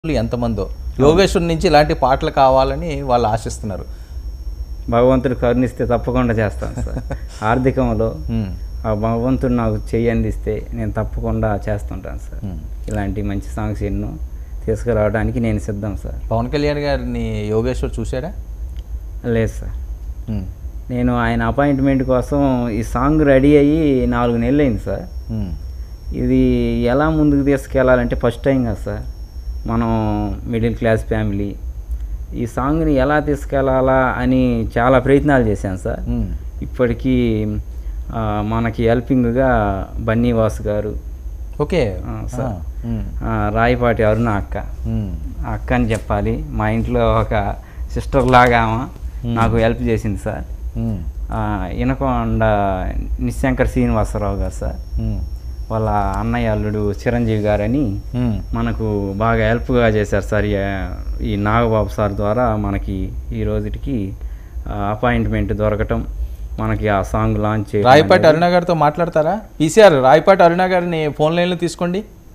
ఎంతమందో యోగేశ్వర్ నుంచి ఇలాంటి పాటలు కావాలని వాళ్ళు ఆశిస్తున్నారు భగవంతుడు కరుణిస్తే తప్పకుండా చేస్తాను సార్ ఆర్థికంలో ఉమ్, ఆ భగవంతుడు నాకు చెయ్యి అందిస్తే నేను తప్పకుండా చేస్తుంటాను సార్ ఉమ్. ఇలాంటి మంచి సాంగ్స్ ఎన్నో తీసుకురావడానికి నేను సిద్ధం సార్ పవన్ కళ్యాణ్ గారిని యోగేశ్వర్ చూశాడా లేదు సార్ ఉమ్, నేను ఆయన అపాయింట్మెంట్ కోసం ఈ సాంగ్ రెడీ అయ్యి నాలుగు నెలలు అయింది సార్ ఉమ్, ఇది ఎలా ముందుకు తీసుకెళ్ళాలంటే ఫస్ట్ టైం కదా సార్ మనం మిడిల్ క్లాస్ ఫ్యామిలీ ఈ సాంగ్ని ఎలా తీసుకెళ్ళాలా అని చాలా ప్రయత్నాలు చేశాను సార్ ఉమ్, ఇప్పటికీ ఆ, మనకి హెల్పింగ్గా బన్నీ వాసు గారు ఓకే ఆ, సార్. ఆ, ఉమ్, ఆ, రాయపాటి అరుణ అక్క ఉమ్, ఆ అక్క అని చెప్పాలి మా ఇంట్లో ఒక సిస్టర్ లాగా ఆమె నాకు హెల్ప్ చేసింది సార్ ఉమ్, ఆ, ఇనకొండ నిశంకర్ శ్రీనివాసరావు గారు సార్ ఉమ్, వాళ్ళ అన్నయ్య అల్లుడు చిరంజీవి గారని ఉమ్, మనకు బాగా హెల్ప్గా చేశారు సార్ ఈ- ఈ నాగబాబు సార్ ద్వారా మనకి ఈ రోజుకి అపాయింట్మెంట్ దొరకటం మనకి ఆ సాంగ్ లాంచ్ చేయడం రాయపాటి అనేది- అరుణ గారితో మాట్లాడతారా పీసీఆర్ రాయపాటి అరుణ గారిని ఫోన్ లైన్లో తీసుకోండి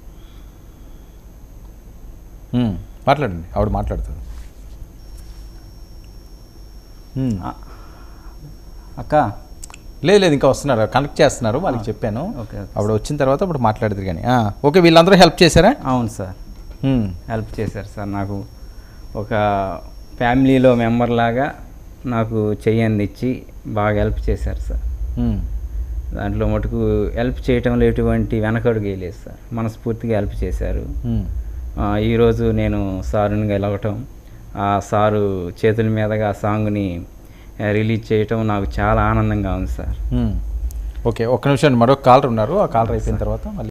ఉమ్, మాట్లాడండి ఆవిడ మాట్లాడుతుంది ఉమ్, ఆ, అక్క లేదు లేదు ఇంకా వస్తున్నారు కనెక్ట్ చేస్తున్నారు వాళ్ళకి చెప్పాను ఓకే ఓకే. ఆవిడ వచ్చిన తర్వాత అప్పుడు మాట్లాడదు కానీ ఆ, ఓకే వీళ్ళందరూ హెల్ప్ చేశారా అవును సార్ ఉమ్, హెల్ప్ చేశారు సార్ నాకు ఒక ఫ్యామిలీలో మెంబర్ లాగా నాకు చెయ్యంది ఇచ్చి బాగా హెల్ప్ చేశారు సార్ ఉమ్, దాంట్లో మటుకు హెల్ప్ చేయటంలో ఎటువంటి వెనకడుగు వేయలేదు సార్ మనస్ఫూర్తిగా హెల్ప్ చేశారు ఉమ్, ఆ, ఈరోజు నేను సారుని గెలవటం ఆ సారు చేతుల మీదుగా ఆ సాంగ్ని ఆ, రిలీజ్ చేయటం నాకు చాలా ఆనందంగా ఉంది సార్ ఉమ్. ఓకే ఒక్క నిమిషం మరొక కాలర్ ఉన్నారు ఆ కాలర్ అయిపోయిన తర్వాత మళ్ళీ